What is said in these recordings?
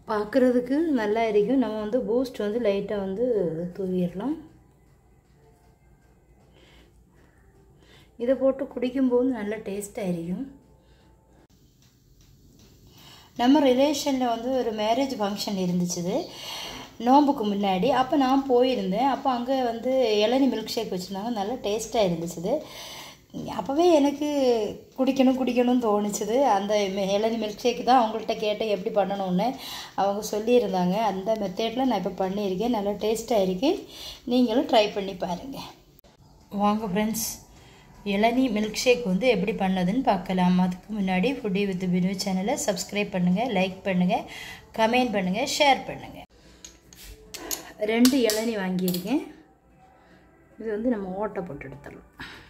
பார்க்குறதுக்கு நல்லா இருக்கும் நம்ம வந்து பூஸ்ட் வந்து லைட்டாக வந்து தூவிடலாம் இதை போட்டு குடிக்கும்போது நல்ல டேஸ்ட்டாக இருக்கும் நம்ம ரிலேஷனில் வந்து ஒரு மேரேஜ் ஃபங்க்ஷன் இருந்துச்சு நோம்புக்கு முன்னாடி அப்போ நான் போயிருந்தேன் அப்போ அங்கே வந்து இளநி மில்க் ஷேக் வச்சுருந்தாங்க நல்லா டேஸ்ட்டாக இருந்துச்சு அப்போவே எனக்கு குடிக்கணும் குடிக்கணும்னு தோணுச்சுது அந்த மெ- இளநி மில்க் ஷேக் தான் அவங்கள்ட்ட கேட்டேன் எப்படி பண்ணணும்னு அவங்க சொல்லியிருந்தாங்க அந்த மெத்தேடில் நான் இப்போ பண்ணியிருக்கேன் நல்லா டேஸ்ட்டாக இருக்கு நீங்களும் ட்ரை பண்ணி பாருங்கள் வாங்க ஃப்ரெண்ட்ஸ் இளநீ மில்க் ஷேக் வந்து எப்படி பண்ணதுன்னு பார்க்கலாம் அதுக்கு முன்னாடி ஃபுட்டி வித் பினு சேனலை சப்ஸ்கிரைப் பண்ணுங்கள் லைக் பண்ணுங்கள் கமெண்ட் பண்ணுங்கள் ஷேர் பண்ணுங்கள் ரெண்டு இளநீ வாங்கியிருக்கேன் இது வந்து நம்ம ஓட்டை போட்டு எடுத்துடலாம்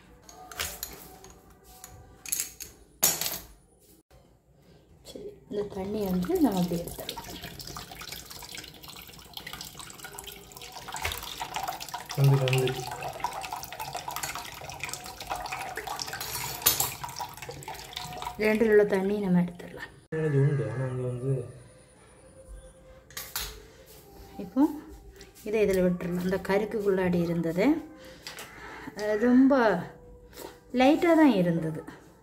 சரி இந்த தண்ணி வந்து நம்ம அப்படி எடுத்துடலாம் வந்து வந்து ரெண்டில் உள்ள தண்ணி நம்ம எடுத்துடலாம் இது உண்டு ஆனால் அங்கே வந்து இப்போ இதை இதில் விட்டுறலாம் இந்த கருக்குக்குள்ளாடி இருந்தது அது ரொம்ப லைட்டாக தான் இருந்தது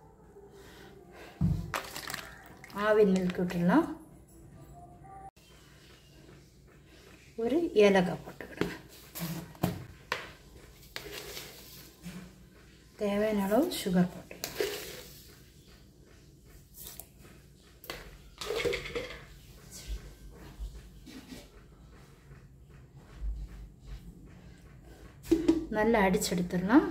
ஆவின் மில்க் விட்டுடலாம் ஒரு ஏலக்காய் போட்டுக்கிடுங்க தேவையான அளவு சுகர் போட்டுக்கலாம் நல்லா அடிச்செடுத்துடலாம்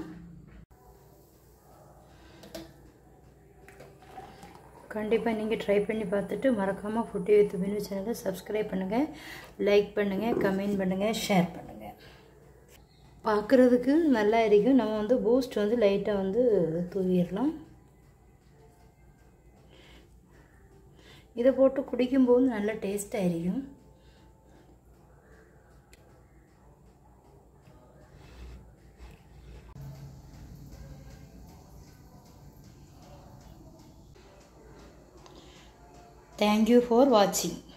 கண்டிப்பாக நீங்கள் ட்ரை பண்ணி பார்த்துட்டு மறக்காமல் ஃபுட்டி வித் மினு சேனலை சப்ஸ்கிரைப் பண்ணுங்கள் லைக் பண்ணுங்கள் கமெண்ட் பண்ணுங்கள் ஷேர் பண்ணுங்கள் பார்க்குறதுக்கு நல்லா இருக்கும் நம்ம வந்து பூஸ்ட் வந்து லைட்டாக வந்து தூவிடலாம் இதை போட்டு குடிக்கும்போது நல்ல டேஸ்ட்டாக இருக்கும் Thank you for watching.